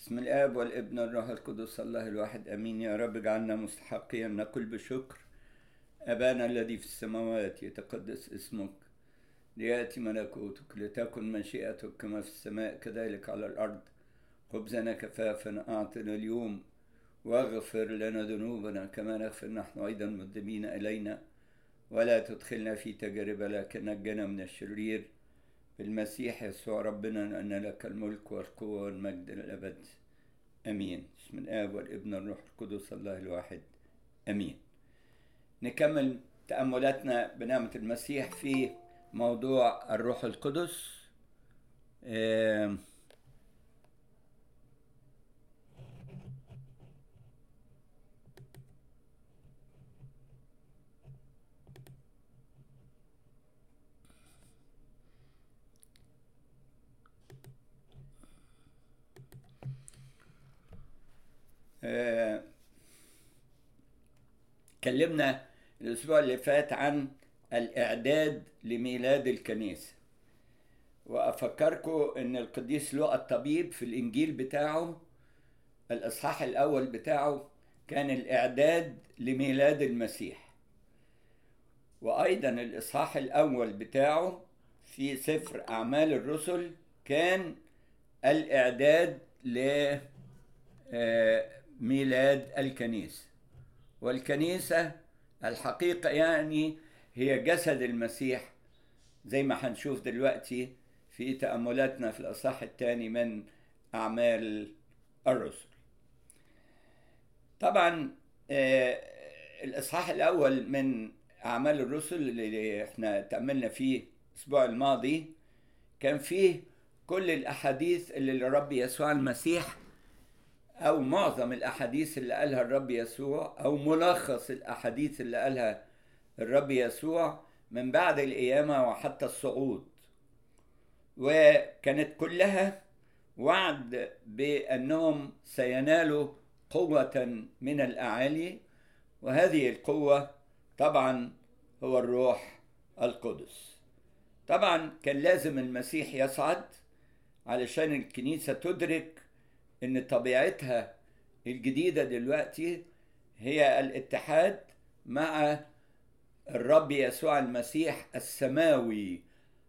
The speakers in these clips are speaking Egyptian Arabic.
بسم الآب والابن والروح القدس الله الواحد أمين يا رب اجعلنا مستحقين نقول بشكر أبانا الذي في السماوات يتقدس اسمك ليأتي ملكوتك لتكن مشيئتك كما في السماء كذلك على الأرض خبزنا كفافنا أعطنا اليوم واغفر لنا ذنوبنا كما نغفر نحن أيضا مذنبين إلينا ولا تدخلنا في تجربة لكن نجنا من الشرير بالمسيح يسوع ربنا لأن لك الملك والقوة والمجد للأبد أمين بسم الآب والابن والروح القدس الله الواحد أمين نكمل تأملاتنا بنعمة المسيح في موضوع الروح القدس آه آه، اتكلمنا الأسبوع اللي فات عن الإعداد لميلاد الكنيسة وأفكركم إن القديس لوقا الطبيب في الإنجيل بتاعه الإصحاح الأول بتاعه كان الإعداد لميلاد المسيح وأيضا الإصحاح الأول بتاعه في سفر أعمال الرسل كان الإعداد ل آه، ميلاد الكنيسة والكنيسة الحقيقة يعني هي جسد المسيح زي ما هنشوف دلوقتي في تأملاتنا في الأصحاح الثاني من أعمال الرسل طبعا آه، الإصحاح الأول من أعمال الرسل اللي احنا تأملنا فيه الأسبوع الماضي كان فيه كل الأحاديث اللي الرب يسوع المسيح أو معظم الأحاديث اللي قالها الرب يسوع أو ملخص الأحاديث اللي قالها الرب يسوع من بعد القيامة وحتى الصعود وكانت كلها وعد بأنهم سينالوا قوة من الأعالي وهذه القوة طبعا هو الروح القدس طبعا كان لازم المسيح يصعد علشان الكنيسة تدرك ان طبيعتها الجديدة دلوقتي هي الاتحاد مع الرب يسوع المسيح السماوي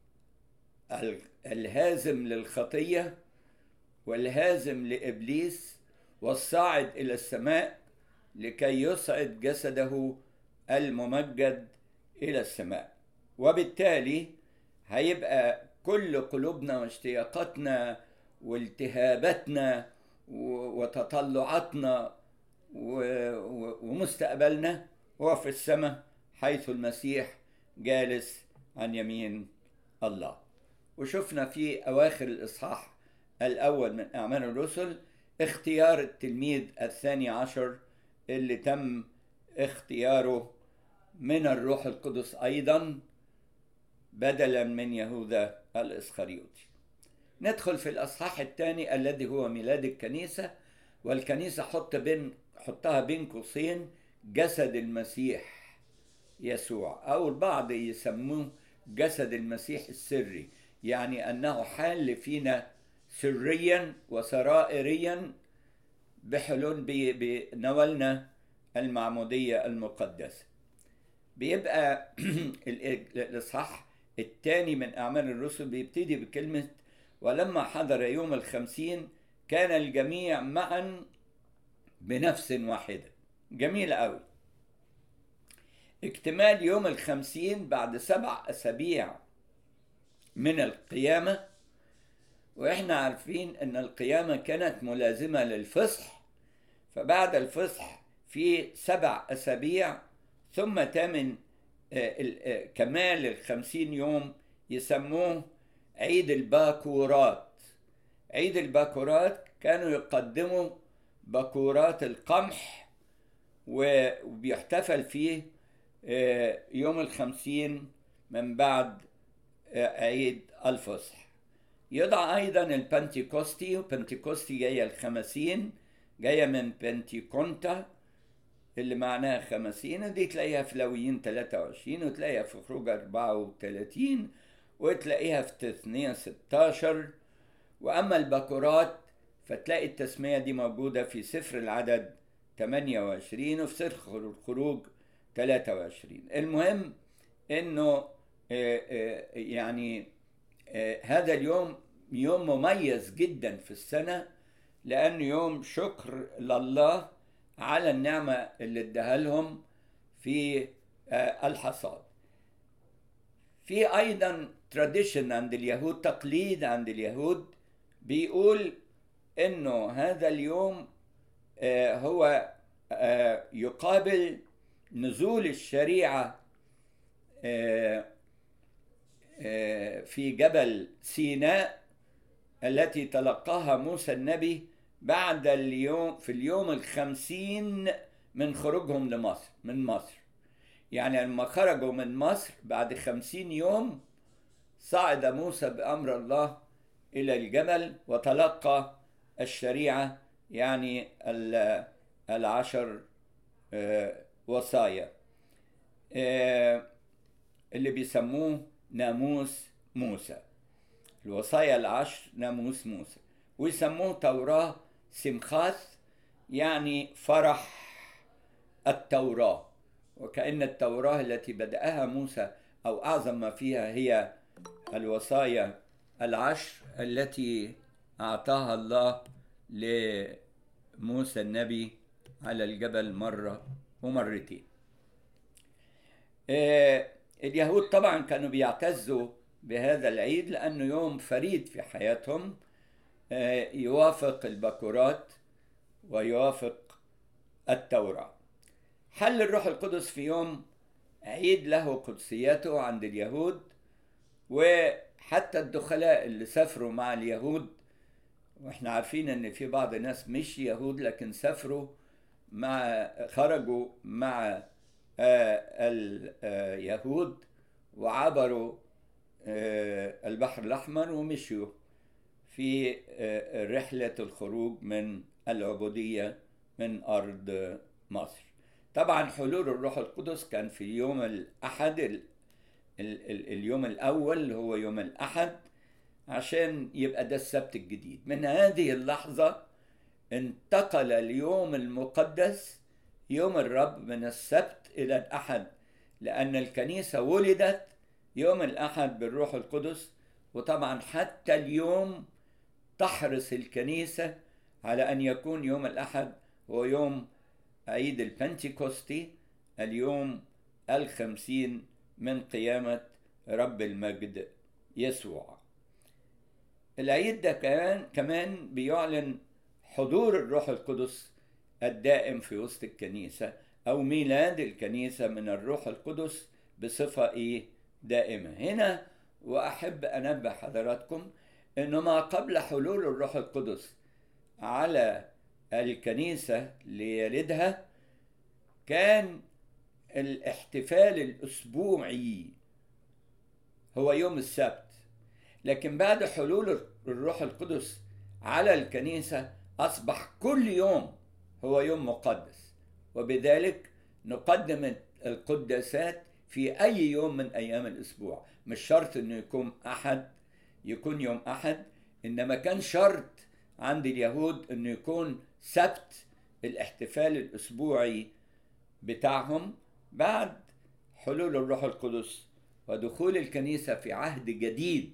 الهازم للخطية والهازم لإبليس والصاعد إلى السماء لكي يصعد جسده الممجد إلى السماء وبالتالي هيبقى كل قلوبنا واشتياقاتنا والتهاباتنا وتطلعاتنا ومستقبلنا هو في السماء حيث المسيح جالس عن يمين الله وشفنا في أواخر الإصحاح الأول من أعمال الرسل اختيار التلميذ الثاني عشر اللي تم اختياره من الروح القدس أيضا بدلا من يهوذا الإسخريوطي ندخل في الأصحاح الثاني الذي هو ميلاد الكنيسة والكنيسة حط بين حطها بين قوسين جسد المسيح يسوع أو البعض يسموه جسد المسيح السري يعني أنه حال فينا سريا وسرائريا بحلول بنولنا المعمودية المقدسة بيبقى الإصحاح الثاني من أعمال الرسل بيبتدي بكلمة ولما حضر يوم الخمسين كان الجميع معا بنفس واحدة جميل أوي اكتمال يوم الخمسين بعد سبع أسابيع من القيامة وإحنا عارفين أن القيامة كانت ملازمة للفصح فبعد الفصح في سبع أسابيع ثم تمن كمال الخمسين يوم يسموه عيد الباكورات عيد الباكورات كانوا يقدموا باكورات القمح وبيحتفل فيه يوم الخمسين من بعد عيد الفصح يضع أيضا البنتيكوستي وبنتيكوستي جاية الخمسين جاية من بنتيكونتا اللي معناها خمسين دي تلاقيها في لويين 23 وتلاقيها في خروج 34 وتلاقيها في تثنية 16 وأما الباكورات فتلاقي التسمية دي موجودة في سفر العدد 28 وفي سفر الخروج 23 المهم انه يعني هذا اليوم يوم مميز جدا في السنة لأنه يوم شكر لله على النعمة اللي اداها لهم في الحصاد في أيضا تراديشن عند اليهود تقليد عند اليهود بيقول انه هذا اليوم هو يقابل نزول الشريعه في جبل سيناء التي تلقاها موسى النبي بعد اليوم في اليوم الخمسين من خروجهم لمصر من مصر يعني لما خرجوا من مصر بعد خمسين يوم صعد موسى بأمر الله إلى الجبل وتلقى الشريعة يعني العشر وصايا اللي بيسموه ناموس موسى الوصايا العشر ناموس موسى ويسموه توراة سمخاث يعني فرح التوراة وكأن التوراة التي بدأها موسى أو أعظم ما فيها هي الوصايا العشر التي أعطاها الله لموسى النبي على الجبل مرة ومرتين اليهود طبعا كانوا بيعتزوا بهذا العيد لأنه يوم فريد في حياتهم يوافق البكورات ويوافق التوراة حل الروح القدس في يوم عيد له قدسيته عند اليهود وحتى الدخلاء اللي سافروا مع اليهود واحنا عارفين ان في بعض الناس مش يهود لكن سافروا مع خرجوا مع اليهود وعبروا البحر الاحمر ومشوا في رحله الخروج من العبوديه من ارض مصر طبعا حلول الروح القدس كان في يوم الاحد ال ال اليوم الاول اللي هو يوم الاحد عشان يبقى ده السبت الجديد من هذه اللحظه انتقل اليوم المقدس يوم الرب من السبت الى الاحد لان الكنيسه ولدت يوم الاحد بالروح القدس وطبعا حتى اليوم تحرص الكنيسه على ان يكون يوم الاحد هو يوم عيد البنتيكوستي اليوم الخمسين من قيامة رب المجد يسوع العيد ده كمان كمان بيعلن حضور الروح القدس الدائم في وسط الكنيسة أو ميلاد الكنيسة من الروح القدس بصفة إيه دائمة هنا وأحب أنبه حضراتكم إنه ما قبل حلول الروح القدس على الكنيسة ليلدها كان الاحتفال الأسبوعي هو يوم السبت لكن بعد حلول الروح القدس على الكنيسة أصبح كل يوم هو يوم مقدس وبذلك نقدم القداسات في أي يوم من أيام الأسبوع مش شرط أنه يكون أحد يكون يوم أحد إنما كان شرط عند اليهود أنه يكون سبت الاحتفال الأسبوعي بتاعهم بعد حلول الروح القدس ودخول الكنيسة في عهد جديد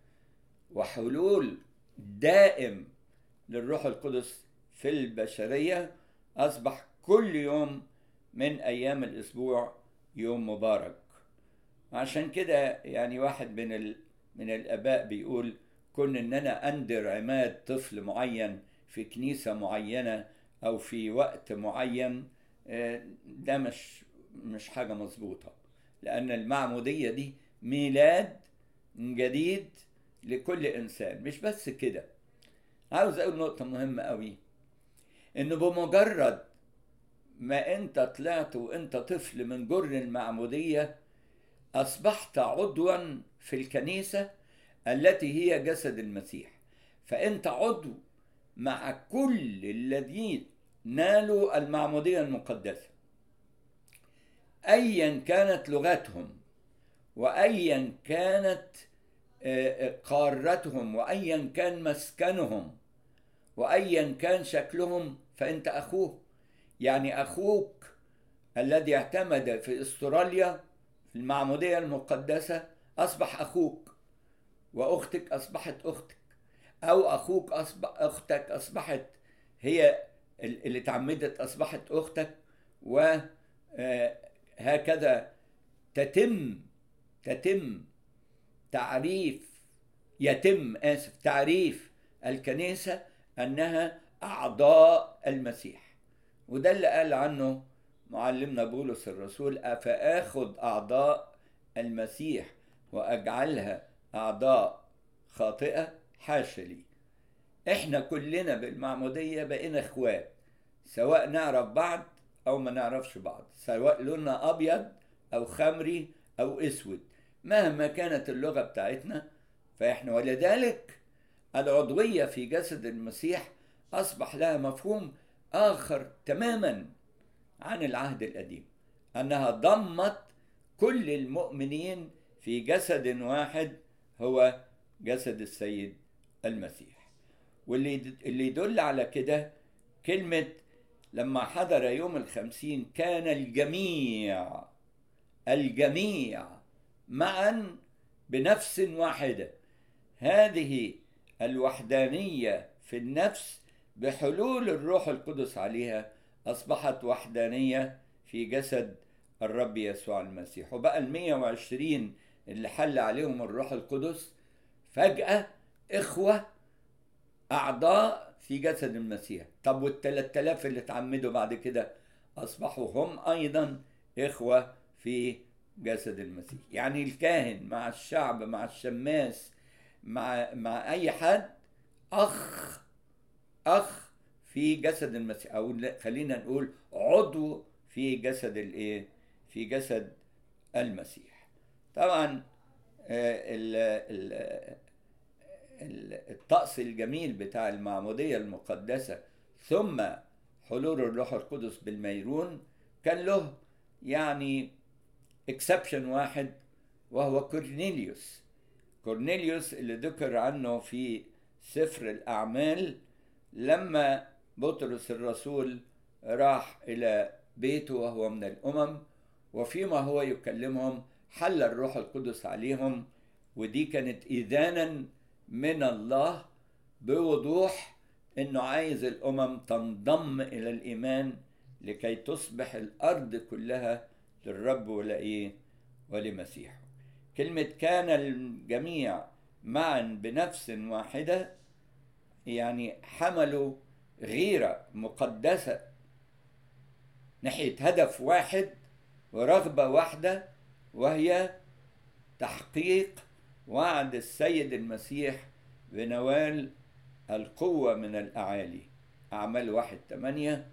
وحلول دائم للروح القدس في البشرية أصبح كل يوم من أيام الأسبوع يوم مبارك عشان كده يعني واحد من ال... من الآباء بيقول كن إن أنا أندر عماد طفل معين في كنيسة معينة أو في وقت معين ده مش مش حاجة مظبوطة لأن المعمودية دي ميلاد جديد لكل إنسان مش بس كده عاوز أقول نقطة مهمة قوي إنه بمجرد ما أنت طلعت وأنت طفل من جرن المعمودية أصبحت عضوا في الكنيسة التي هي جسد المسيح فأنت عضو مع كل الذين نالوا المعمودية المقدسة أيا كانت لغتهم وأيا كانت قارتهم وأيا كان مسكنهم وأيا كان شكلهم فأنت أخوه يعني أخوك الذي اعتمد في استراليا في المعمودية المقدسة أصبح أخوك وأختك أصبحت أختك أو أخوك أصبح أختك أصبحت هي اللي اتعمدت أصبحت أختك وهكذا تتم تتم تعريف يتم آسف تعريف الكنيسة أنها أعضاء المسيح وده اللي قال عنه معلمنا بولس الرسول أفآخذ أعضاء المسيح وأجعلها أعضاء خاطئة حاشا لي إحنا كلنا بالمعمودية بقينا إخوات سواء نعرف بعض أو ما نعرفش بعض سواء لوننا أبيض أو خمري أو أسود مهما كانت اللغة بتاعتنا فإحنا ولذلك العضوية في جسد المسيح أصبح لها مفهوم آخر تماما عن العهد القديم أنها ضمت كل المؤمنين في جسد واحد هو جسد السيد المسيح واللي اللي يدل على كده كلمة لما حضر يوم الخمسين كان الجميع الجميع معا بنفس واحدة هذه الوحدانية في النفس بحلول الروح القدس عليها أصبحت وحدانية في جسد الرب يسوع المسيح وبقى المية وعشرين اللي حل عليهم الروح القدس فجأة إخوة أعضاء في جسد المسيح طب والتلات آلاف اللي اتعمدوا بعد كده أصبحوا هم أيضا إخوة في جسد المسيح يعني الكاهن مع الشعب مع الشماس مع مع أي حد أخ أخ في جسد المسيح أو خلينا نقول عضو في جسد الإيه؟ في جسد المسيح طبعا الطقس الجميل بتاع المعمودية المقدسة ثم حلول الروح القدس بالميرون كان له يعني اكسبشن واحد وهو كورنيليوس كورنيليوس اللي ذكر عنه في سفر الأعمال لما بطرس الرسول راح إلى بيته وهو من الأمم وفيما هو يكلمهم حل الروح القدس عليهم ودي كانت إذانا من الله بوضوح انه عايز الامم تنضم الى الايمان لكي تصبح الارض كلها للرب ولايه ولمسيحه كلمه كان الجميع معا بنفس واحده يعني حملوا غيره مقدسه ناحيه هدف واحد ورغبه واحده وهي تحقيق وعد السيد المسيح بنوال القوة من الأعالي أعمال واحد ثمانية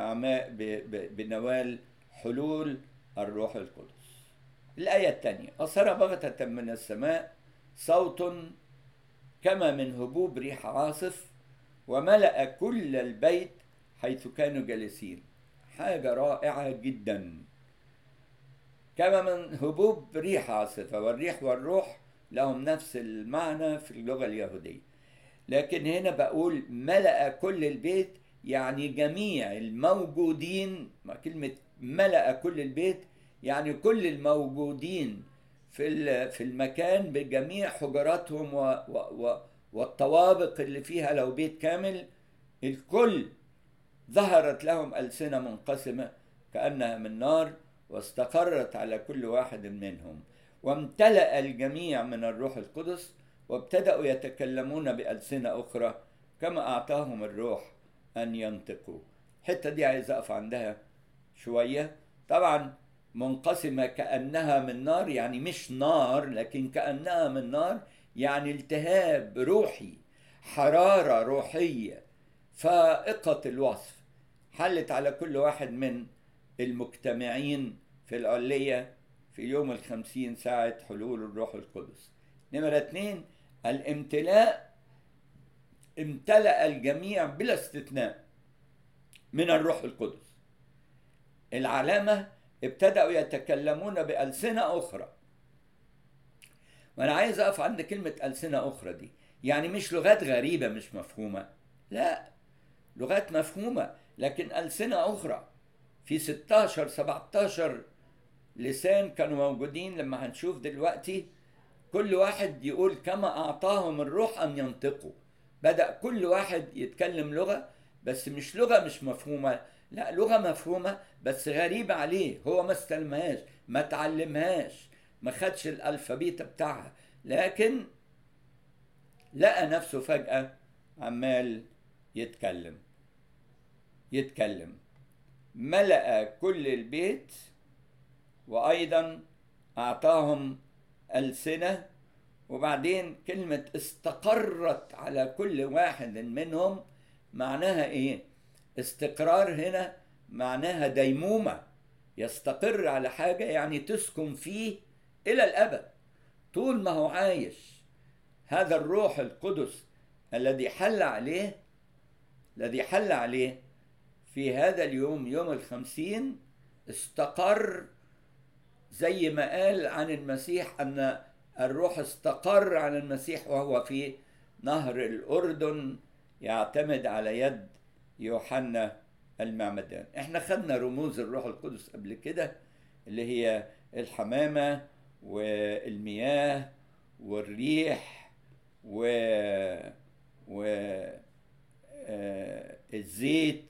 بنوال حلول الروح القدس الآية الثانية أصر بغتة من السماء صوت كما من هبوب ريح عاصف وملأ كل البيت حيث كانوا جالسين حاجة رائعة جدا كما من هبوب ريح عاصفة والريح والروح لهم نفس المعنى في اللغة اليهودية لكن هنا بقول ملأ كل البيت يعني جميع الموجودين كلمة ملأ كل البيت يعني كل الموجودين في في المكان بجميع حجراتهم و و والطوابق اللي فيها لو بيت كامل الكل ظهرت لهم ألسنة منقسمة كأنها من نار واستقرت على كل واحد منهم وامتلأ الجميع من الروح القدس وابتدأوا يتكلمون بألسنة أخرى كما أعطاهم الروح أن ينطقوا الحتة دي عايز أقف عندها شوية طبعا منقسمة كأنها من نار يعني مش نار لكن كأنها من نار يعني التهاب روحي حرارة روحية فائقة الوصف حلت على كل واحد من المجتمعين في العلية في يوم الخمسين ساعة حلول الروح القدس نمرة اتنين الامتلاء امتلأ الجميع بلا استثناء من الروح القدس العلامة ابتدأوا يتكلمون بألسنة أخرى وأنا عايز أقف عند كلمة ألسنة أخرى دي يعني مش لغات غريبة مش مفهومة لا لغات مفهومة لكن ألسنة أخرى في 16 17 لسان كانوا موجودين لما هنشوف دلوقتي كل واحد يقول كما أعطاهم الروح أن ينطقوا بدأ كل واحد يتكلم لغة بس مش لغة مش مفهومة لا لغة مفهومة بس غريبة عليه هو ما استلمهاش ما تعلمهاش ما خدش الألفابيت بتاعها لكن لقى نفسه فجأة عمال يتكلم يتكلم ملأ كل البيت وأيضا أعطاهم ألسنة وبعدين كلمة استقرت على كل واحد منهم معناها إيه؟ استقرار هنا معناها ديمومة يستقر على حاجة يعني تسكن فيه إلى الأبد طول ما هو عايش هذا الروح القدس الذي حل عليه الذي حل عليه في هذا اليوم يوم الخمسين استقر زي ما قال عن المسيح أن الروح استقر عن المسيح وهو في نهر الأردن يعتمد على يد يوحنا المعمدان احنا خدنا رموز الروح القدس قبل كده اللي هي الحمامة والمياه والريح و و الزيت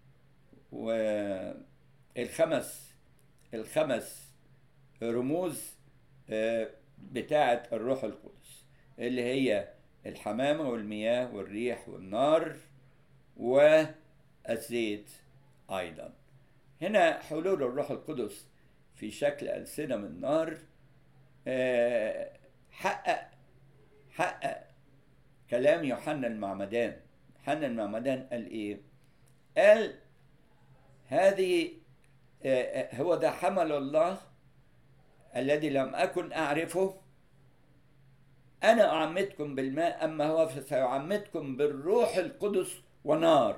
والخمس الخمس رموز بتاعة الروح القدس اللي هي الحمامة والمياه والريح والنار والزيت أيضا هنا حلول الروح القدس في شكل ألسنة من نار حقق حقق كلام يوحنا المعمدان يوحنا المعمدان قال ايه قال هذه هو ده حمل الله الذي لم أكن أعرفه أنا أعمدكم بالماء أما هو فسيعمدكم بالروح القدس ونار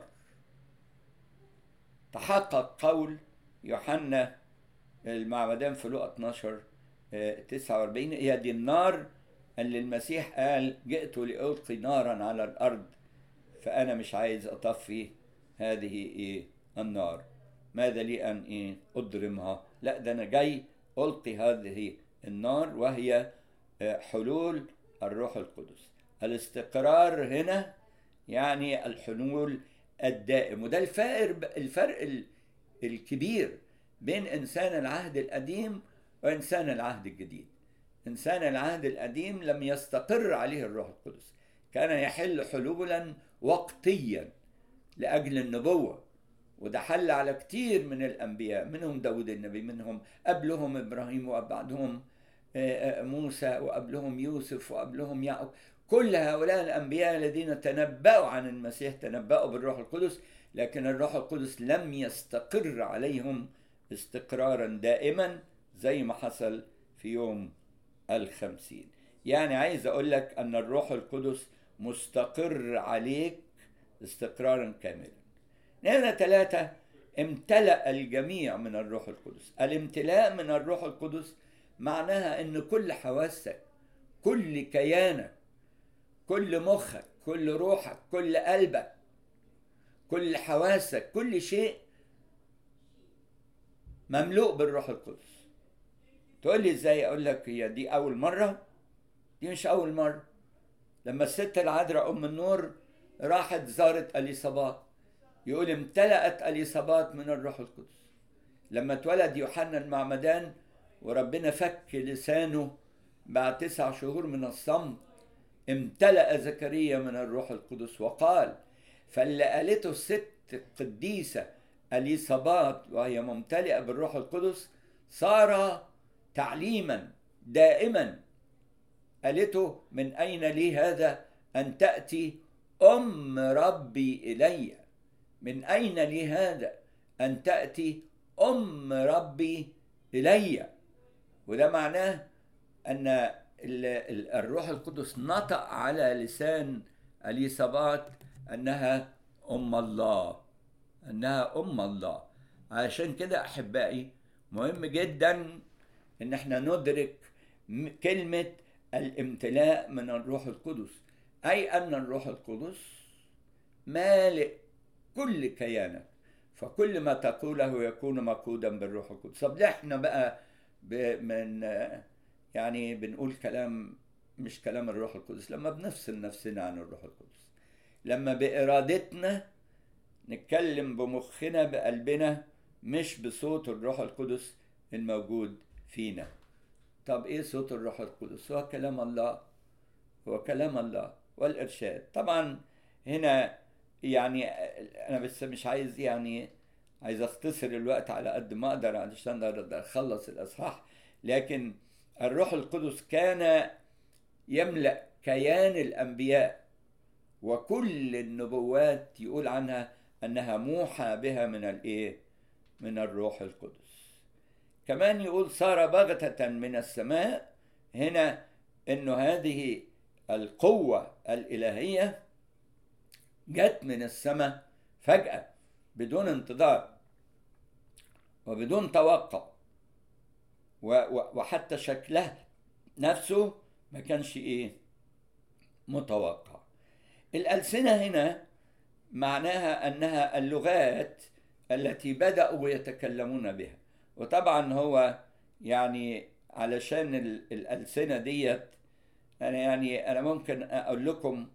تحقق قول يوحنا المعمدان في لقا 12 49 هي دي النار اللي المسيح قال جئت لألقي نارا على الأرض فأنا مش عايز أطفي هذه إيه النار ماذا لي أن إيه أضرمها لا ده أنا جاي ألقي هذه النار وهي حلول الروح القدس الاستقرار هنا يعني الحلول الدائم وده الفرق الفرق الكبير بين إنسان العهد القديم وإنسان العهد الجديد إنسان العهد القديم لم يستقر عليه الروح القدس كان يحل حلولا وقتيا لأجل النبوة وده حل على كتير من الأنبياء منهم داود النبي منهم قبلهم إبراهيم وبعدهم موسى وقبلهم يوسف وقبلهم يعقوب كل هؤلاء الأنبياء الذين تنبأوا عن المسيح تنبأوا بالروح القدس لكن الروح القدس لم يستقر عليهم استقرارا دائما زي ما حصل في يوم الخمسين يعني عايز أقول لك أن الروح القدس مستقر عليك استقرارا كاملا نمرة ثلاثة امتلأ الجميع من الروح القدس الامتلاء من الروح القدس معناها ان كل حواسك كل كيانك كل مخك كل روحك كل قلبك كل حواسك كل شيء مملوء بالروح القدس تقول لي ازاي اقول لك هي دي اول مره دي مش اول مره لما الست العذراء ام النور راحت زارت اليصابات يقول امتلأت اليصابات من الروح القدس لما اتولد يوحنا المعمدان وربنا فك لسانه بعد تسع شهور من الصمت امتلأ زكريا من الروح القدس وقال فاللي قالته الست القديسة اليصابات وهي ممتلئة بالروح القدس صار تعليما دائما قالته من أين لي هذا أن تأتي أم ربي إلي من أين لي هذا أن تأتي أم ربي إلي وده معناه أن الروح القدس نطق على لسان اليصابات أنها أم الله أنها أم الله عشان كده أحبائي مهم جدا إن احنا ندرك كلمة الامتلاء من الروح القدس أي أن الروح القدس مالئ كل كيانك فكل ما تقوله يكون مقودا بالروح القدس طب ليه احنا بقى من يعني بنقول كلام مش كلام الروح القدس لما بنفصل نفسنا عن الروح القدس لما بإرادتنا نتكلم بمخنا بقلبنا مش بصوت الروح القدس الموجود فينا طب ايه صوت الروح القدس هو كلام الله هو كلام الله والارشاد طبعا هنا يعني انا بس مش عايز يعني عايز اختصر الوقت على قد ما اقدر علشان اقدر اخلص الاصحاح لكن الروح القدس كان يملا كيان الانبياء وكل النبوات يقول عنها انها موحى بها من الايه من الروح القدس كمان يقول صار بغتة من السماء هنا انه هذه القوة الإلهية جت من السماء فجأة بدون انتظار وبدون توقع وحتى شكلها نفسه ما كانش ايه متوقع الألسنة هنا معناها أنها اللغات التي بدأوا يتكلمون بها وطبعا هو يعني علشان الألسنة ديت أنا يعني أنا ممكن أقول لكم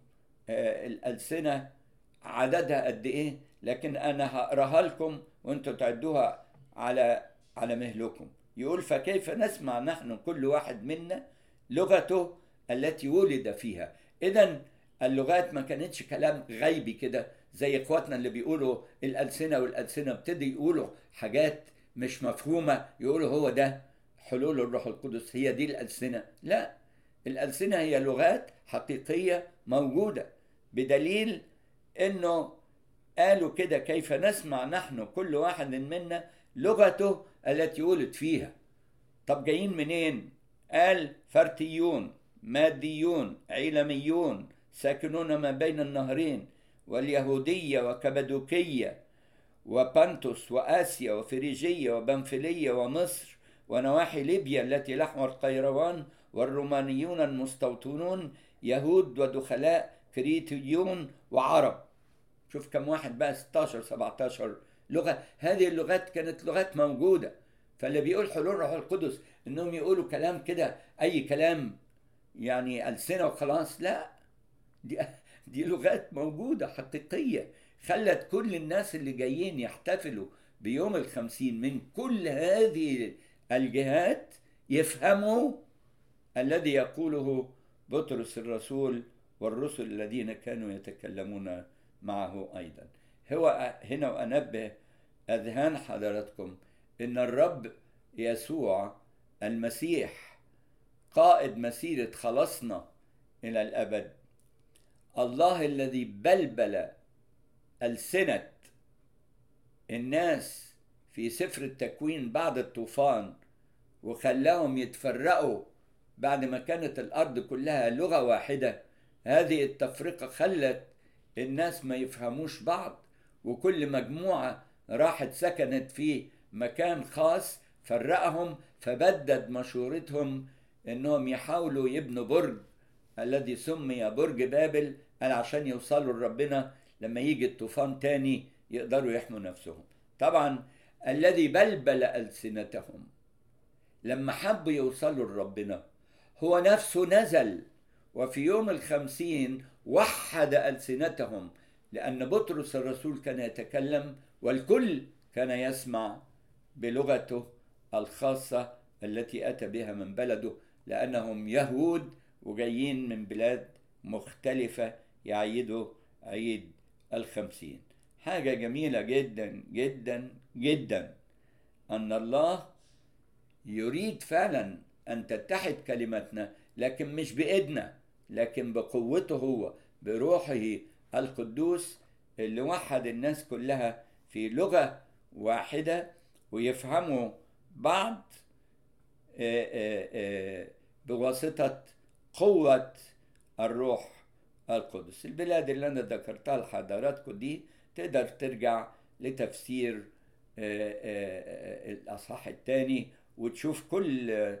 الألسنة عددها قد إيه لكن أنا هقراها لكم وأنتوا تعدوها على على مهلكم يقول فكيف نسمع نحن كل واحد منا لغته التي ولد فيها إذا اللغات ما كانتش كلام غيبي كده زي اخواتنا اللي بيقولوا الألسنة والألسنة ابتدي يقولوا حاجات مش مفهومة يقولوا هو ده حلول الروح القدس هي دي الألسنة لا الألسنة هي لغات حقيقية موجودة بدليل انه قالوا كده كيف نسمع نحن كل واحد منا لغته التي ولد فيها طب جايين منين قال فرتيون ماديون عيلميون ساكنون ما بين النهرين واليهودية وكبدوكية وبنتوس وآسيا وفريجية وبنفلية ومصر ونواحي ليبيا التي لحم القيروان والرومانيون المستوطنون يهود ودخلاء كريتيون وعرب شوف كم واحد بقى 16 17 لغة هذه اللغات كانت لغات موجودة فاللي بيقول حلول روح القدس انهم يقولوا كلام كده اي كلام يعني ألسنة وخلاص لا دي دي لغات موجودة حقيقية خلت كل الناس اللي جايين يحتفلوا بيوم الخمسين من كل هذه الجهات يفهموا الذي يقوله بطرس الرسول والرسل الذين كانوا يتكلمون معه أيضا هو هنا وأنبه أذهان حضراتكم إن الرب يسوع المسيح قائد مسيرة خلصنا إلى الأبد الله الذي بلبل ألسنة الناس في سفر التكوين بعد الطوفان وخلاهم يتفرقوا بعد ما كانت الأرض كلها لغة واحدة هذه التفرقة خلت الناس ما يفهموش بعض وكل مجموعة راحت سكنت في مكان خاص فرقهم فبدد مشورتهم انهم يحاولوا يبنوا برج الذي سمي برج بابل قال عشان يوصلوا لربنا لما يجي الطوفان تاني يقدروا يحموا نفسهم طبعا الذي بلبل ألسنتهم لما حبوا يوصلوا لربنا هو نفسه نزل وفي يوم الخمسين وحد ألسنتهم لأن بطرس الرسول كان يتكلم والكل كان يسمع بلغته الخاصة التي أتى بها من بلده لأنهم يهود وجايين من بلاد مختلفة يعيدوا عيد الخمسين حاجة جميلة جدا جدا جدا أن الله يريد فعلا أن تتحد كلمتنا لكن مش بإيدنا لكن بقوته هو بروحه القدوس اللي وحد الناس كلها في لغة واحدة ويفهموا بعض بواسطة قوة الروح القدس البلاد اللي أنا ذكرتها لحضراتكم دي تقدر ترجع لتفسير الأصحاح الثاني وتشوف كل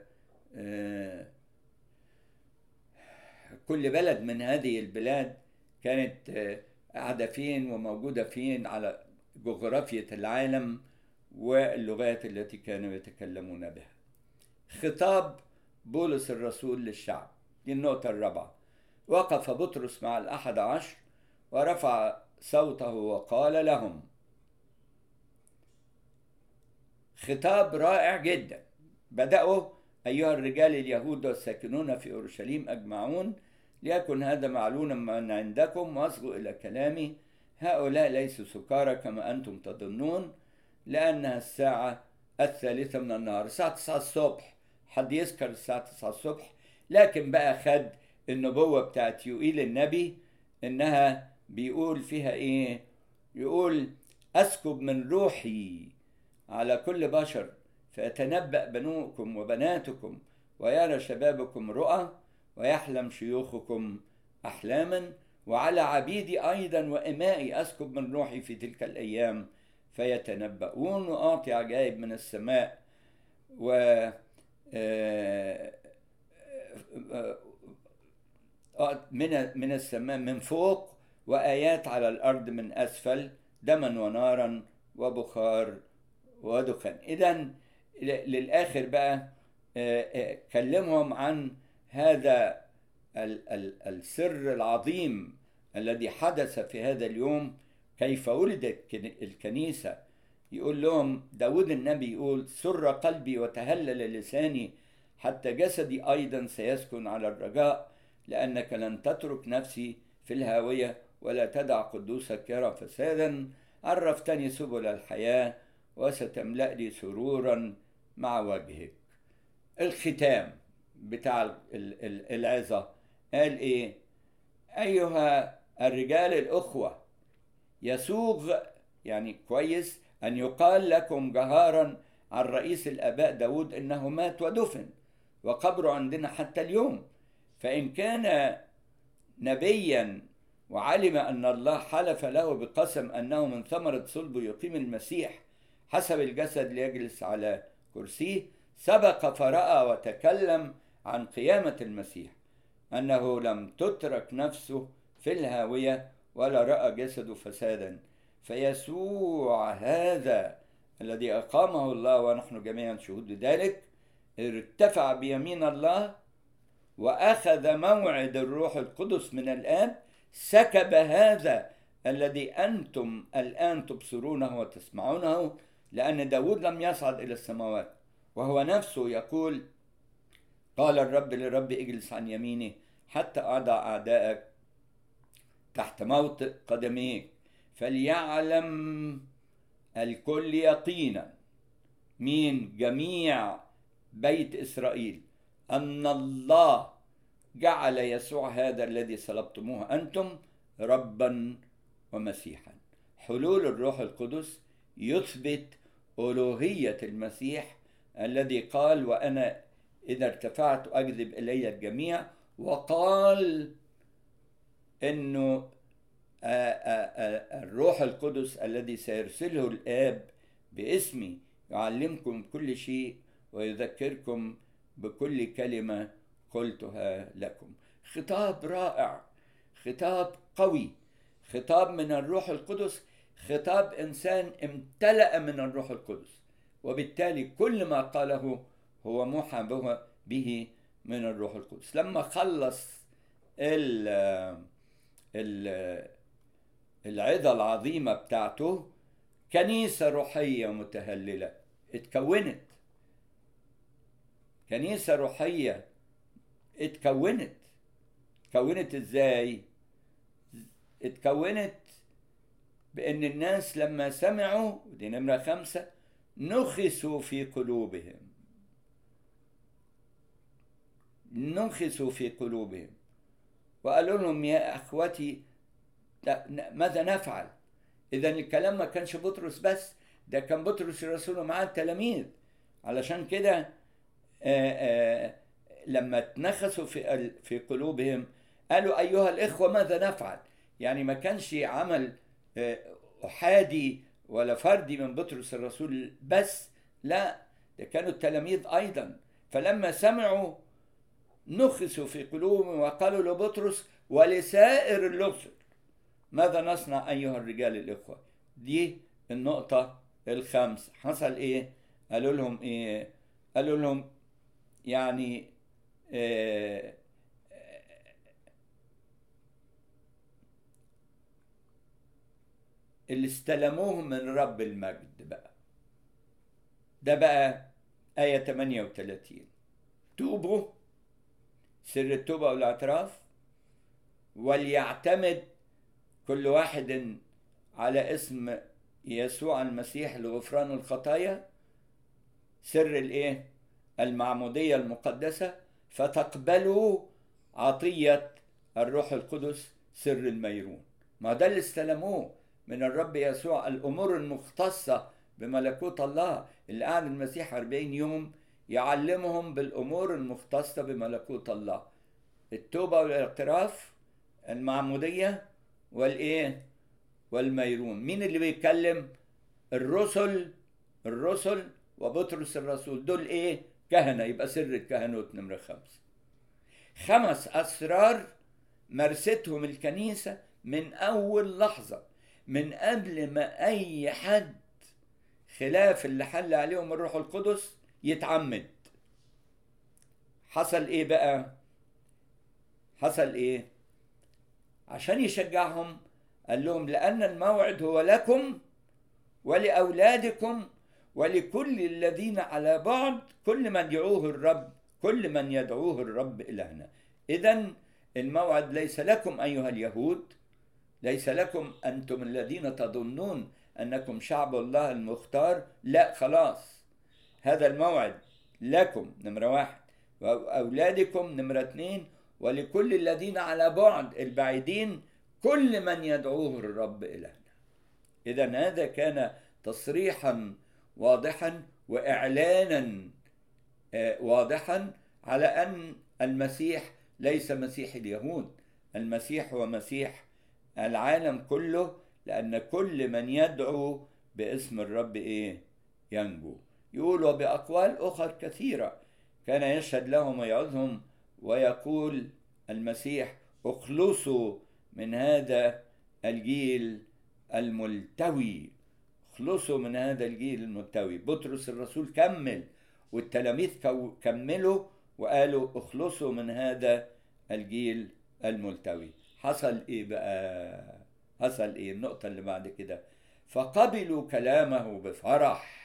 كل بلد من هذه البلاد كانت قاعدة فين وموجودة فين على جغرافية العالم واللغات التي كانوا يتكلمون بها خطاب بولس الرسول للشعب دي النقطة الرابعة وقف بطرس مع الأحد عشر ورفع صوته وقال لهم خطاب رائع جدا بدأوا أيها الرجال اليهود والساكنون في أورشليم أجمعون ليكن هذا معلوما من عندكم واصغوا إلى كلامي هؤلاء ليسوا سكارى كما أنتم تظنون لأنها الساعة الثالثة من النهار الساعة 9 الصبح حد يذكر الساعة 9 الصبح لكن بقى خد النبوة بتاعت يوئيل النبي إنها بيقول فيها إيه يقول أسكب من روحي على كل بشر فيتنبأ بنوكم وبناتكم ويرى شبابكم رؤى ويحلم شيوخكم أحلاما وعلى عبيدي أيضا وإمائي أسكب من روحي في تلك الأيام فيتنبؤون وأعطي عجائب من السماء و من من السماء من فوق وآيات على الأرض من أسفل دما ونارا وبخار ودخان إذا للآخر بقى كلمهم عن هذا السر العظيم الذي حدث في هذا اليوم كيف ولدت الكنيسة يقول لهم داود النبي يقول سر قلبي وتهلل لساني حتى جسدي أيضا سيسكن على الرجاء لأنك لن تترك نفسي في الهاوية ولا تدع قدوسك يرى فسادا عرفتني سبل الحياة وستملأ لي سرورا مع وجهك الختام بتاع العظة قال ايه ايها الرجال الاخوة يسوغ يعني كويس ان يقال لكم جهارا عن رئيس الاباء داود انه مات ودفن وقبره عندنا حتى اليوم فان كان نبيا وعلم ان الله حلف له بقسم انه من ثمرة صلبه يقيم المسيح حسب الجسد ليجلس على كرسيه سبق فرأى وتكلم عن قيامة المسيح أنه لم تترك نفسه في الهاوية ولا رأى جسده فسادا فيسوع هذا الذي أقامه الله ونحن جميعا شهود ذلك ارتفع بيمين الله وأخذ موعد الروح القدس من الآب سكب هذا الذي أنتم الآن تبصرونه وتسمعونه لأن داود لم يصعد إلى السماوات وهو نفسه يقول قال الرب للرب اجلس عن يمينه حتى أضع أعدائك تحت موطئ قدميك فليعلم الكل يقينا مين جميع بيت إسرائيل أن الله جعل يسوع هذا الذي صلبتموه أنتم ربا ومسيحا حلول الروح القدس يثبت ألوهية المسيح الذي قال وأنا إذا ارتفعت أجذب إلي الجميع وقال إنه الروح القدس الذي سيرسله الآب باسمي يعلمكم كل شيء ويذكركم بكل كلمة قلتها لكم خطاب رائع خطاب قوي خطاب من الروح القدس خطاب إنسان امتلأ من الروح القدس وبالتالي كل ما قاله هو موحى به من الروح القدس لما خلص ال ال العظة العظيمة بتاعته كنيسة روحية متهللة اتكونت كنيسة روحية اتكونت اتكونت ازاي اتكونت بان الناس لما سمعوا ودي نمرة خمسة نخسوا في قلوبهم نخسوا في قلوبهم وقالوا لهم يا اخوتي ماذا نفعل اذا الكلام ما كانش بطرس بس ده كان بطرس الرسول ومعاه التلاميذ علشان كده لما اتنخسوا في في قلوبهم قالوا ايها الاخوه ماذا نفعل يعني ما كانش عمل احادي ولا فردي من بطرس الرسول بس لا ده كانوا التلاميذ ايضا فلما سمعوا نخسوا في قلوبهم وقالوا لبطرس ولسائر الرسل ماذا نصنع أيها الرجال الإخوة دي النقطة الخامسة حصل إيه قالوا لهم إيه قالوا لهم يعني آه اللي استلموه من رب المجد بقى ده بقى آية 38 توبوا سر التوبة والاعتراف وليعتمد كل واحد على اسم يسوع المسيح لغفران الخطايا سر الايه المعمودية المقدسة فتقبلوا عطية الروح القدس سر الميرون ما ده اللي استلموه من الرب يسوع الأمور المختصة بملكوت الله اللي قعد المسيح 40 يوم يعلمهم بالأمور المختصة بملكوت الله التوبة والاعتراف المعمودية والإيه والميرون مين اللي بيتكلم الرسل الرسل وبطرس الرسول دول إيه كهنة يبقى سر الكهنوت نمرة خمسة خمس أسرار مارستهم الكنيسة من أول لحظة من قبل ما أي حد خلاف اللي حل عليهم الروح القدس يتعمد حصل ايه بقى حصل ايه عشان يشجعهم قال لهم لان الموعد هو لكم ولاولادكم ولكل الذين على بعد كل من يدعوه الرب كل من يدعوه الرب الهنا اذا الموعد ليس لكم ايها اليهود ليس لكم انتم الذين تظنون انكم شعب الله المختار لا خلاص هذا الموعد لكم نمرة واحد وأولادكم نمرة اثنين ولكل الذين على بعد البعيدين كل من يدعوه الرب إلهنا إذا هذا كان تصريحا واضحا وإعلانا واضحا على أن المسيح ليس مسيح اليهود المسيح هو مسيح العالم كله لأن كل من يدعو باسم الرب إيه ينجو يقول وبأقوال أخر كثيرة كان يشهد لهم ويعظهم ويقول المسيح اخلصوا من هذا الجيل الملتوي اخلصوا من هذا الجيل الملتوي بطرس الرسول كمل والتلاميذ كملوا وقالوا اخلصوا من هذا الجيل الملتوي حصل ايه بقى حصل ايه النقطة اللي بعد كده فقبلوا كلامه بفرح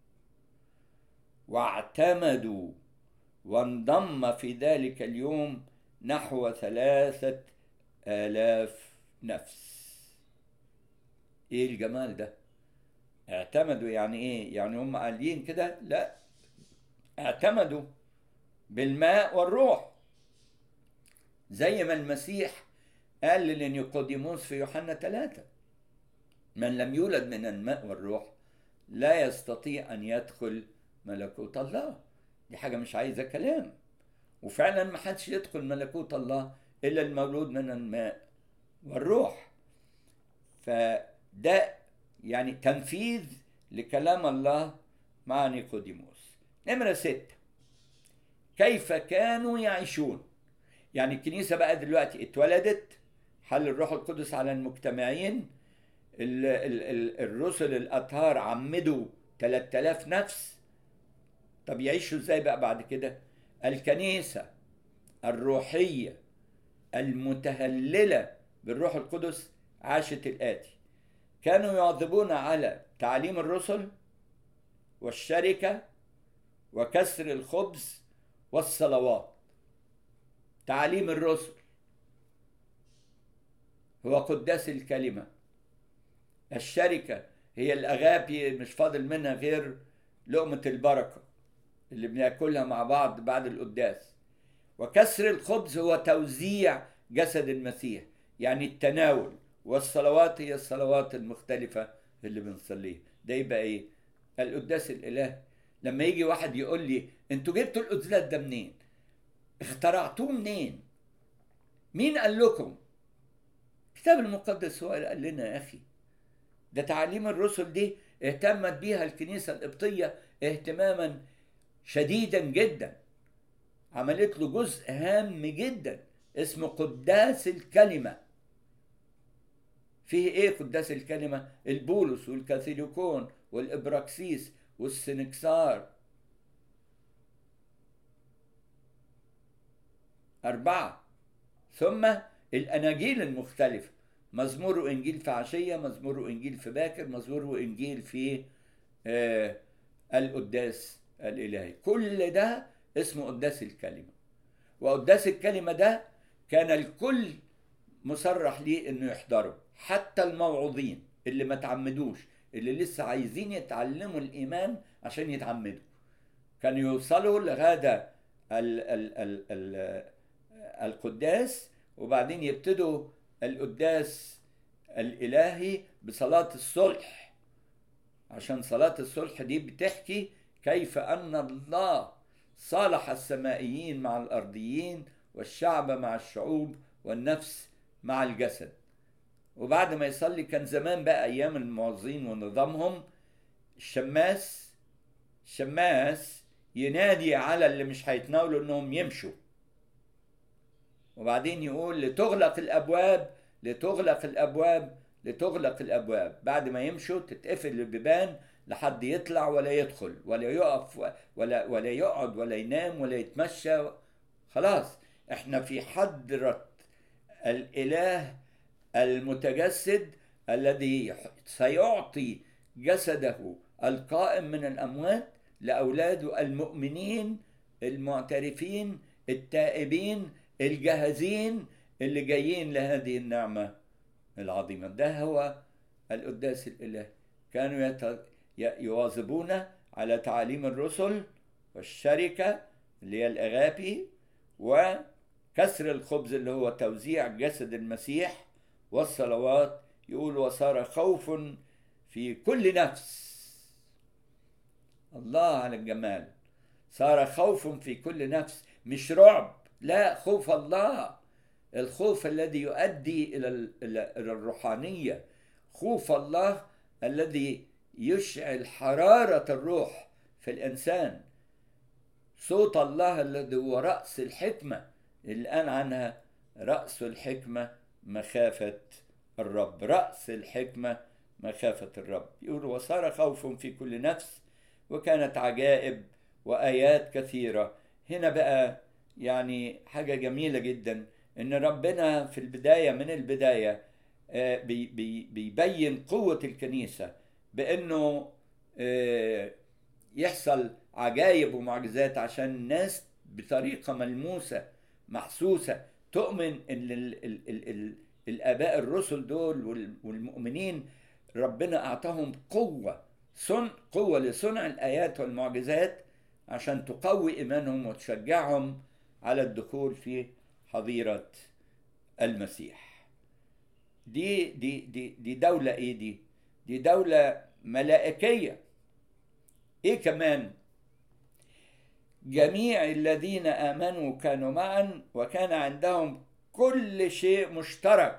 واعتمدوا وانضم في ذلك اليوم نحو ثلاثة آلاف نفس ايه الجمال ده اعتمدوا يعني ايه يعني هم قالين كده لا اعتمدوا بالماء والروح زي ما المسيح قال لنيقوديموس في يوحنا ثلاثة من لم يولد من الماء والروح لا يستطيع أن يدخل ملكوت الله دي حاجة مش عايزة كلام وفعلا ما حدش يدخل ملكوت الله إلا المولود من الماء والروح فده يعني تنفيذ لكلام الله مع نيقوديموس نمرة ستة كيف كانوا يعيشون يعني الكنيسة بقى دلوقتي اتولدت حل الروح القدس على المجتمعين ال ال ال الرسل الأطهار عمدوا 3000 نفس طب يعيشوا ازاي بقى بعد كده الكنيسة الروحية المتهللة بالروح القدس عاشت الآتي كانوا يواظبون على تعليم الرسل والشركة وكسر الخبز والصلوات تعليم الرسل هو قداس الكلمة الشركة هي الأغابي مش فاضل منها غير لقمة البركة اللي بناكلها مع بعض بعد القداس وكسر الخبز هو توزيع جسد المسيح يعني التناول والصلوات هي الصلوات المختلفة اللي بنصليها ده يبقى ايه القداس الإله لما يجي واحد يقول لي انتوا جبتوا القداس ده منين اخترعتوه منين مين قال لكم الكتاب المقدس هو اللي قال لنا يا أخي ده تعاليم الرسل دي اهتمت بيها الكنيسة القبطية اهتماما شديدا جدا عملت له جزء هام جدا اسمه قداس الكلمة فيه ايه قداس الكلمة البولس والكاثوليكون والابراكسيس والسنكسار أربعة ثم الأناجيل المختلفة مزمور وإنجيل في عشية مزمور وإنجيل في باكر مزمور وإنجيل في آه القداس الإلهي كل ده اسمه قداس الكلمة وقداس الكلمة ده كان الكل مصرح ليه انه يحضره حتى الموعوظين اللي ما تعمدوش اللي لسه عايزين يتعلموا الايمان عشان يتعمدوا كانوا يوصلوا لهذا ال ال ال ال القداس وبعدين يبتدوا القداس الالهي بصلاه الصلح عشان صلاه الصلح دي بتحكي كيف ان الله صالح السمائيين مع الارضيين والشعب مع الشعوب والنفس مع الجسد وبعد ما يصلي كان زمان بقى ايام الموظين ونظامهم الشماس الشماس ينادي على اللي مش هيتناولوا انهم يمشوا وبعدين يقول لتغلق الابواب لتغلق الابواب لتغلق الابواب بعد ما يمشوا تتقفل البيبان لحد يطلع ولا يدخل ولا يقف ولا ولا يقعد ولا ينام ولا يتمشى خلاص احنا في حضرة الاله المتجسد الذي سيعطي جسده القائم من الاموات لاولاده المؤمنين المعترفين التائبين الجاهزين اللي جايين لهذه النعمه العظيمه ده هو القداس الالهي كانوا يت... يواظبون على تعاليم الرسل والشركه اللي هي الاغابي وكسر الخبز اللي هو توزيع جسد المسيح والصلوات يقول وصار خوف في كل نفس الله على الجمال صار خوف في كل نفس مش رعب لا خوف الله الخوف الذي يؤدي الى الروحانيه خوف الله الذي يشعل حراره الروح في الانسان صوت الله الذي هو راس الحكمه الان عنها راس الحكمه مخافه الرب راس الحكمه مخافه الرب يقول وصار خوف في كل نفس وكانت عجائب وايات كثيره هنا بقى يعني حاجه جميله جدا ان ربنا في البدايه من البدايه بي بي بيبين قوه الكنيسه بانه يحصل عجائب ومعجزات عشان الناس بطريقه ملموسه محسوسه تؤمن ان ال ال ال ال الاباء الرسل دول والمؤمنين ربنا اعطاهم قوه صن قوه لصنع الايات والمعجزات عشان تقوي ايمانهم وتشجعهم على الدخول في حظيره المسيح دي دي دي دي دوله ايه دي دي دوله ملائكيه ايه كمان جميع الذين امنوا كانوا معا وكان عندهم كل شيء مشترك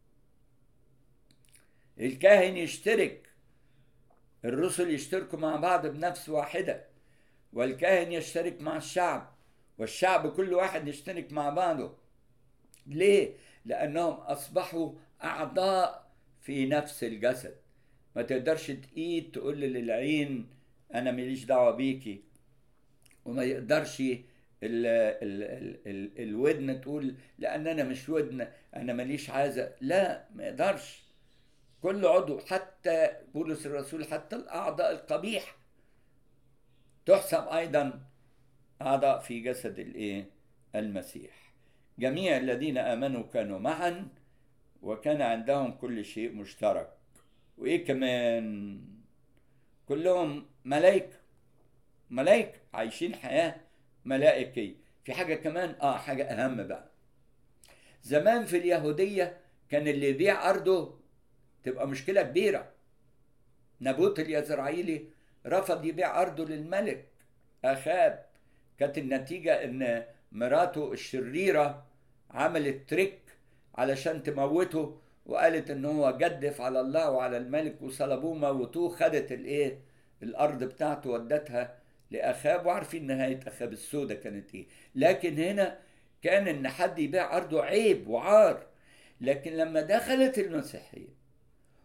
الكاهن يشترك الرسل يشتركوا مع بعض بنفس واحده والكاهن يشترك مع الشعب والشعب كل واحد يشترك مع بعضه ليه لانهم اصبحوا اعضاء في نفس الجسد ما تقدرش تقيد تقول للعين انا ماليش دعوه بيكي وما يقدرش ال ال ال ال الودن تقول لان انا مش ودن انا ماليش عازه لا ما يقدرش كل عضو حتى بولس الرسول حتى الاعضاء القبيح تحسب ايضا اعضاء في جسد الايه المسيح جميع الذين امنوا كانوا معا وكان عندهم كل شيء مشترك وايه كمان كلهم ملائكه ملائكه عايشين حياه ملائكيه في حاجه كمان اه حاجه اهم بقى زمان في اليهوديه كان اللي يبيع ارضه تبقى مشكله كبيره نابوت اليزرعيلي رفض يبيع ارضه للملك اخاب كانت النتيجه ان مراته الشريره عملت تريك علشان تموته وقالت ان هو جدف على الله وعلى الملك وصلبوه موتوه خدت الايه الارض بتاعته ودتها لاخاب وعارفين نهايه اخاب السودة كانت ايه لكن هنا كان ان حد يبيع ارضه عيب وعار لكن لما دخلت المسيحيه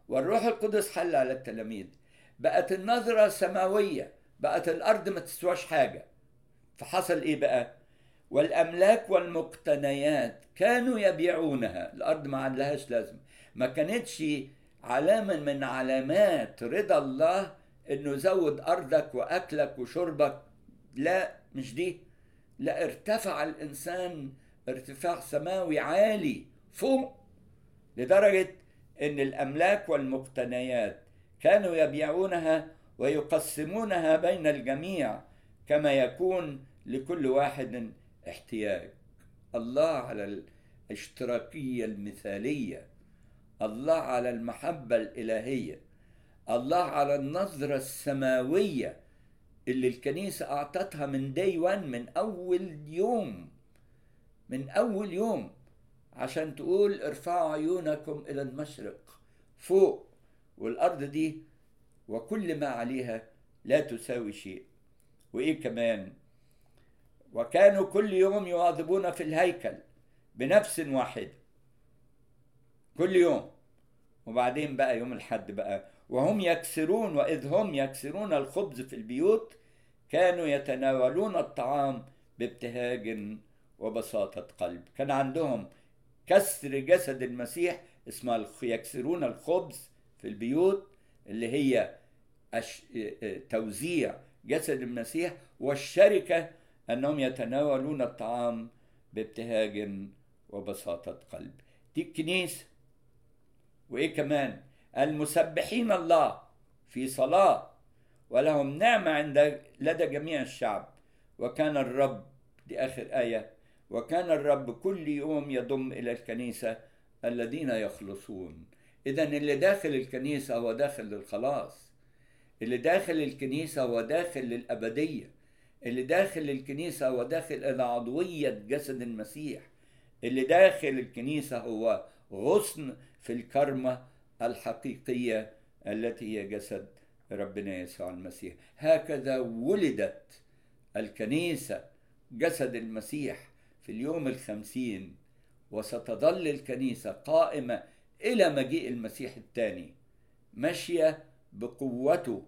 والروح القدس حل على التلاميذ بقت النظرة سماوية بقت الأرض ما تسواش حاجة فحصل إيه بقى والأملاك والمقتنيات كانوا يبيعونها الأرض ما عندهاش لازمة ما كانتش علامة من علامات رضا الله إنه زود أرضك وأكلك وشربك لا مش دي لا ارتفع الإنسان ارتفاع سماوي عالي فوق لدرجة إن الأملاك والمقتنيات كانوا يبيعونها ويقسمونها بين الجميع كما يكون لكل واحد احتياج الله على الاشتراكية المثالية الله على المحبة الإلهية الله على النظرة السماوية اللي الكنيسة أعطتها من دي وان من أول يوم من أول يوم عشان تقول ارفعوا عيونكم إلى المشرق فوق والأرض دي وكل ما عليها لا تساوي شيء وإيه كمان وكانوا كل يوم يواظبون في الهيكل بنفس واحدة كل يوم وبعدين بقى يوم الحد بقى وهم يكسرون وإذ هم يكسرون الخبز في البيوت كانوا يتناولون الطعام بابتهاج وبساطة قلب كان عندهم كسر جسد المسيح اسمها يكسرون الخبز في البيوت اللي هي أش... توزيع جسد المسيح والشركة أنهم يتناولون الطعام بابتهاج وبساطة قلب دي الكنيسة وإيه كمان المسبحين الله في صلاة ولهم نعمة عند لدى جميع الشعب وكان الرب دي آخر آية وكان الرب كل يوم يضم إلى الكنيسة الذين يخلصون إذا اللي داخل الكنيسة هو داخل للخلاص اللي داخل الكنيسة هو داخل للأبدية اللي داخل الكنيسة هو داخل إلى عضوية جسد المسيح اللي داخل الكنيسة هو غصن في الكرمة الحقيقية التي هي جسد ربنا يسوع المسيح هكذا ولدت الكنيسة جسد المسيح في اليوم الخمسين وستظل الكنيسة قائمة إلى مجيء المسيح الثاني ماشية بقوته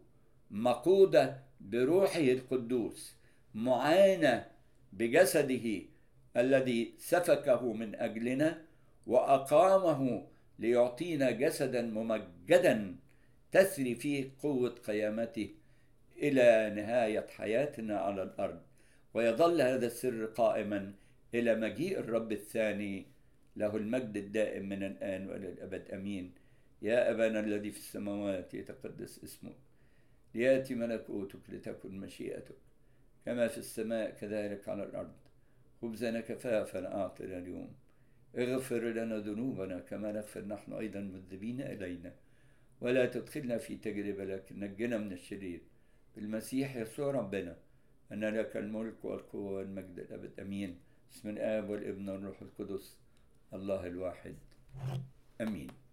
مقودة بروحه القدوس معانة بجسده الذي سفكه من أجلنا وأقامه ليعطينا جسدا ممجدا تسري فيه قوة قيامته إلى نهاية حياتنا على الأرض ويظل هذا السر قائما إلى مجيء الرب الثاني له المجد الدائم من الآن وإلى الأبد أمين يا أبانا الذي في السماوات يتقدس اسمك ليأتي ملكوتك لتكن مشيئتك كما في السماء كذلك على الأرض خبزنا كفافا أعطنا اليوم اغفر لنا ذنوبنا كما نغفر نحن أيضا مذنبين إلينا ولا تدخلنا في تجربة لكن نجنا من الشرير بالمسيح يسوع ربنا أن لك الملك والقوة والمجد الأبد أمين بسم الآب والابن والروح القدس الله الواحد أمين